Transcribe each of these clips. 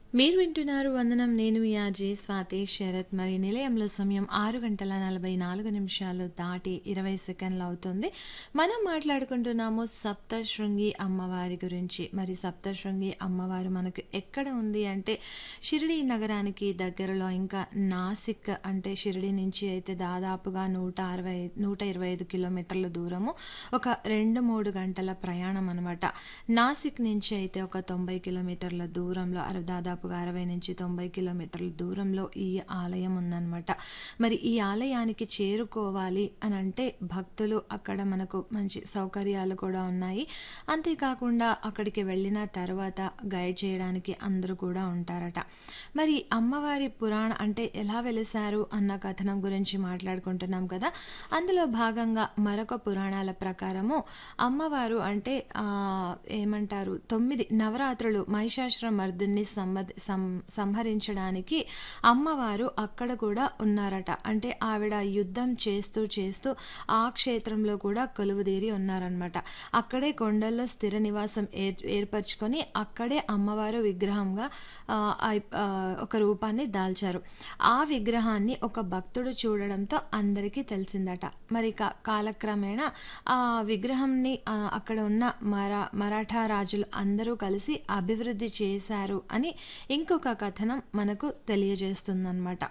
మీరు వింటున్నారు వందనం నేను మీ ఆజే స్వాతి శరత్ మరి నిలయంలో సమయం ఆరు గంటల నలభై నాలుగు నిమిషాలు దాటి ఇరవై సెకండ్లు అవుతుంది మనం మాట్లాడుకుంటున్నాము సప్తశృంగి అమ్మవారి గురించి మరి సప్తశృంగి అమ్మవారు మనకు ఎక్కడ ఉంది అంటే షిరిడి నగరానికి దగ్గరలో ఇంకా నాసిక్ అంటే షిరిడి నుంచి అయితే దాదాపుగా నూట అరవై నూట ఇరవై ఐదు కిలోమీటర్ల దూరము ఒక రెండు మూడు గంటల ప్రయాణం అనమాట నాసిక్ నుంచి అయితే ఒక తొంభై కిలోమీటర్ల దూరంలో అర- దాదాపుగా అరవై నుంచి తొంభై కిలోమీటర్ల దూరంలో ఈ ఆలయం ఉందన్నమాట మరి ఈ ఆలయానికి చేరుకోవాలి అని అంటే భక్తులు అక్కడ మనకు మంచి సౌకర్యాలు కూడా ఉన్నాయి అంతేకాకుండా అక్కడికి వెళ్ళిన తర్వాత గైడ్ చేయడానికి అందరూ కూడా ఉంటారట మరి అమ్మవారి పురాణ అంటే ఎలా వెలిసారు అన్న కథనం గురించి మాట్లాడుకుంటున్నాం కదా అందులో భాగంగా మరొక పురాణాల ప్రకారము అమ్మవారు అంటే ఆ, ఏమంటారు తొమ్మిది నవరాత్రులు మహిషాసుర మర్దుని సంబ సం సంహరించడానికి అమ్మవారు అక్కడ కూడా ఉన్నారట అంటే ఆవిడ యుద్ధం చేస్తూ చేస్తూ ఆ క్షేత్రంలో కూడా కొలువుదీరి ఉన్నారనమాట అక్కడే కొండల్లో స్థిర నివాసం ఏర్ ఏర్పరచుకొని అక్కడే అమ్మవారు విగ్రహంగా ఆ, అయి- ఆ, ఒక రూపాన్ని దాల్చారు ఆ విగ్రహాన్ని ఒక భక్తుడు చూడడంతో అందరికీ తెలిసిందట మరి కా- కాలక్రమేణా ఆ విగ్రహంని ఆ, అక్కడ ఉన్న మరా మరాఠా రాజులు అందరూ కలిసి అభివృద్ధి చేశారు అని ఇంకొక కథనం మనకు తెలియజేస్తుందన్నమాట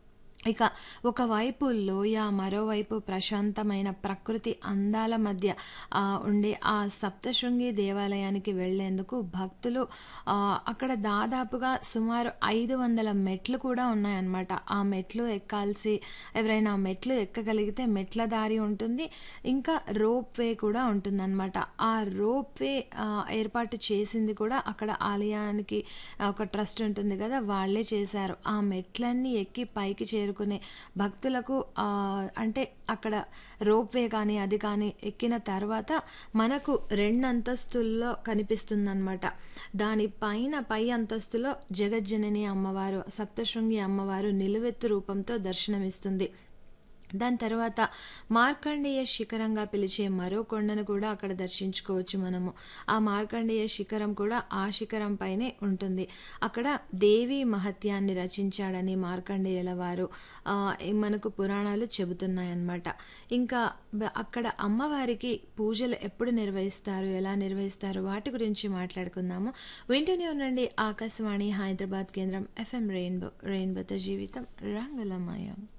ఇక ఒకవైపు లోయ మరోవైపు ప్రశాంతమైన ప్రకృతి అందాల మధ్య ఆ, ఉండే ఆ సప్తశృంగి దేవాలయానికి వెళ్ళేందుకు భక్తులు ఆ, అక్కడ దాదాపుగా సుమారు ఐదు వందల మెట్లు కూడా ఉన్నాయన్నమాట ఆ మెట్లు ఎక్కాల్సి ఎవరైనా మెట్లు ఎక్కగలిగితే మెట్ల దారి ఉంటుంది ఇంకా రోప్ వే కూడా ఉంటుందన్నమాట ఆ రోప్ వే ఆ, ఏర్పాటు చేసింది కూడా అక్కడ ఆలయానికి ఆ, ఒక ట్రస్ట్ ఉంటుంది కదా వాళ్ళే చేశారు ఆ మెట్లన్నీ ఎక్కి పైకి చేరుకునే భక్తులకు ఆ, అంటే అక్కడ రోప్ వే కానీ అది కానీ ఎక్కిన తర్వాత మనకు రెండు అంతస్తుల్లో కనిపిస్తుందన్నమాట దాని పైన పై అంతస్తులో జగజ్జనని అమ్మవారు సప్తశృంగి అమ్మవారు నిలువెత్తు రూపంతో దర్శనమిస్తుంది దాని తర్వాత మార్కండేయ శిఖరంగా పిలిచే మరో కొండను కూడా అక్కడ దర్శించుకోవచ్చు మనము ఆ మార్కండేయ శిఖరం కూడా ఆ శిఖరం పైనే ఉంటుంది అక్కడ దేవి మహత్యాన్ని రచించాడని మార్కండేయుల వారు ఆ, మనకు పురాణాలు చెబుతున్నాయన్నమాట ఇంకా బ- అక్కడ అమ్మవారికి పూజలు ఎప్పుడు నిర్వహిస్తారు ఎలా నిర్వహిస్తారు వాటి గురించి మాట్లాడుకుందాము వింటూనే ఉండండి ఆకాశవాణి హైదరాబాద్ కేంద్రం ఎఫ్ఎం రెయిన్బో రెయిన్బోతో జీవితం రంగులమయం